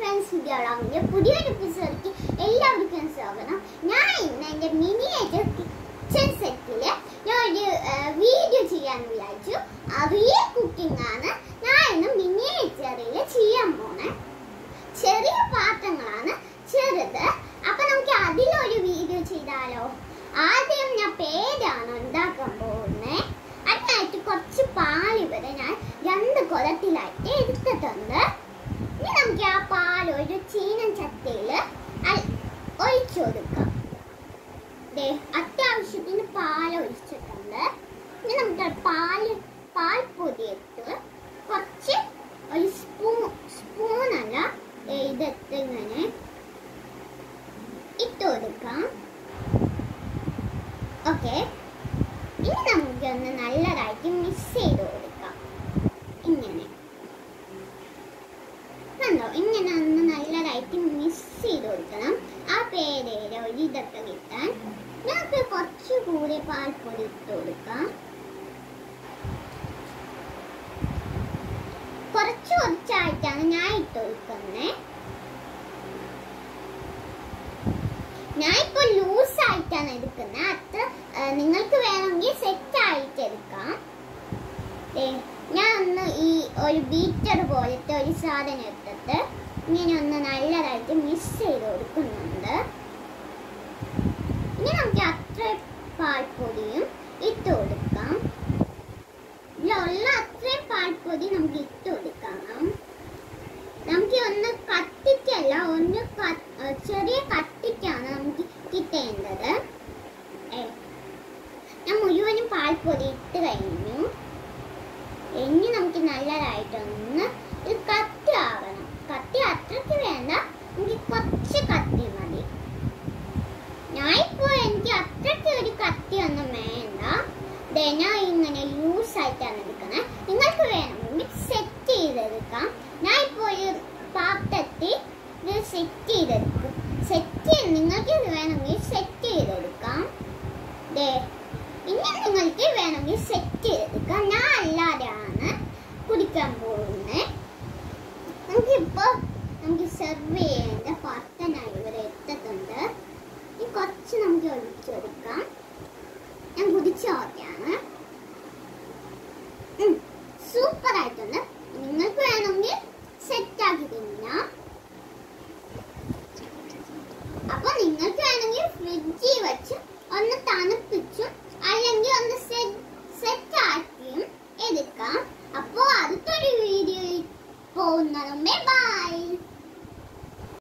friends വീഡിയോളാവിൻ്റെ പുതിയൊരു എപ്പിസോഡിലേക്ക് എല്ലാവർക്കും സ്വാഗതം ഞാൻ ഇന്ന് എൻ്റെ മിനിയേച്ചർ കിച്ചൺ സെറ്റിൽ ഞാൻ ഒരു വീഡിയോ ചെയ്യാൻ വിചാരിച്ചു റിയൽ കുക്കിംഗ് ആണ് ഞാൻ ഇന്ന് മിനിയേച്ചറിൽ ചെയ്യാൻ പോണേ ചെറിയ പാത്രങ്ങളാണ് ചെറുത് അപ്പൊ നമുക്ക് അതിലൊരു വീഡിയോ ചെയ്താലോ ആദ്യം ഞാൻ പേരാണ് ഉണ്ടാക്കാൻ പോകുന്നത് അതിനായിട്ട് കുറച്ച് പാൽ ഇവിടെ ഞാൻ രണ്ട് കുളത്തിലായിട്ട് എടുത്തിട്ടുണ്ട് ഇനി നമുക്ക് ആ പാൽ ഒരു ചീനൻ ചട്ടിയിൽ ഒഴിച്ചു കൊടുക്കാം ദേ, അത്യാവശ്യത്തിന് പാൽ ഒഴിച്ചിട്ടുണ്ട് ഇനി നമുക്ക് ആ പാല് പാൽപ്പൊടി ഇട്ട് കുറച്ച് ഒരു സ്പൂൺ സ്പൂണല്ല ദേ ഇതെടുത്ത് ഇങ്ങനെ ഇട്ട് കൊടുക്കാം ഓക്കെ ഇനി നമുക്കൊന്ന് നല്ലതായിട്ട് മിക്സ് ചെയ്ത് കൊടുക്കാം ഇങ്ങനെ കണ്ടോ ഇങ്ങനെ ഒന്ന് നല്ലതായിട്ട് മിക്സ് ചെയ്ത് കൊടുക്കണം ആ പേരയുടെ ഒരു ഇതൊക്കെ കിട്ടാൻ നമുക്ക് കുറച്ചുകൂടി പാൽപ്പൊടി ഇട്ട് കൊടുക്കാം കുറച്ച് കുറച്ചായിട്ടാണ് ഞാൻ ഇട്ട് കൊടുക്കുന്നത് ഞാൻ ഇപ്പൊ ലൂസ് ആയിട്ടാണ് എടുക്കുന്നത് അത്ര ആ, നിങ്ങൾക്ക് വേണമെങ്കിൽ സെറ്റ് ആയിട്ട് എടുക്കാം ദേ, ഞാൻ ഒന്ന് ഈ ഒരു ബീറ്റർ പോലത്തെ ഒരു സാധനം എടുത്തിട്ട് ഇങ്ങനെ ഒന്ന് നല്ലതായിട്ട് മിക്സ് ചെയ്ത് കൊടുക്കുന്നുണ്ട് ഇനി നമുക്ക് അത്ര പാൽപ്പൊടിയും ഇട്ട് കൊടുക്കാം ഇതിലുള്ള അത്രയും പാൽപ്പൊടി നമുക്ക് ഇട്ട് കൊടുക്കാം നമുക്ക് ഒന്ന് കത്തിക്കല്ല ഒന്ന് ക- ഏ, ചെറിയ കത്തിക്കാണ് നമുക്ക് കിട്ടേണ്ടത് ഏ, ഞാൻ മുഴുവനും പാൽപ്പൊടി ഇട്ട് കഴിഞ്ഞു ഇനി നമുക്ക് നല്ലതായിട്ടൊന്ന് ഇത് കത്തി ആവണം കത്തി അത്രയ്ക്ക് വേണ്ട എനിക്ക് കുറച്ച് കത്തി മതി ഞാനിപ്പോ എനിക്ക് അത്രയ്ക്ക് ഒരു കത്തി ഒന്നും വേണ്ട ദേ ഞാൻ ഇങ്ങനെ ലൂസ് ആയിട്ടാണ് എടുക്കുന്നത് നിങ്ങൾക്ക് വേണമെങ്കിൽ സെറ്റ് ചെയ്തെടുക്കാം ഞാൻ ഇപ്പോൾ ഒരു പാത്രത്തിൽ ഇത് സെറ്റ് ചെയ്തെടുക്കും സെറ്റ് നിങ്ങൾക്ക് ഇത് വേണമെങ്കിൽ സെറ്റ് ചെയ്തെടുക്കാം ദേ ഇനി നിങ്ങൾക്ക് വേണമെങ്കിൽ സെറ്റ് ചെയ്തെടുക്കാം ഞാൻ അല്ലാതെയാണ് കുടിക്കാൻ പോകുന്നത് നമുക്കിപ്പോൾ നമുക്ക് സെർവ് ചെയ്യേണ്ട പാത്രം ഞാൻ ഇവിടെ എടുത്തിട്ടുണ്ട് ഇനി കുറച്ച് നമുക്ക് ഒഴിച്ചെടുക്കാം ഞാൻ കുടിച്ച ഓക്കെയാണ് സൂപ്പർ ആയിട്ടുണ്ട് നിങ്ങൾക്ക് വേണമെങ്കിൽ സെറ്റ് ആക്കി തിന്നാം അപ്പൊ നിങ്ങൾക്ക് വേണമെങ്കിൽ ഫ്രിഡ്ജിൽ വെച്ച് ഒന്ന് തണുപ്പിച്ചും അല്ലെങ്കിൽ ഒന്ന് സെറ്റ് ആക്കിയും എടുക്കാം അപ്പോ അടുത്തൊരു വീഡിയോയിൽ പോകുന്നതുമ്പേ ബൈ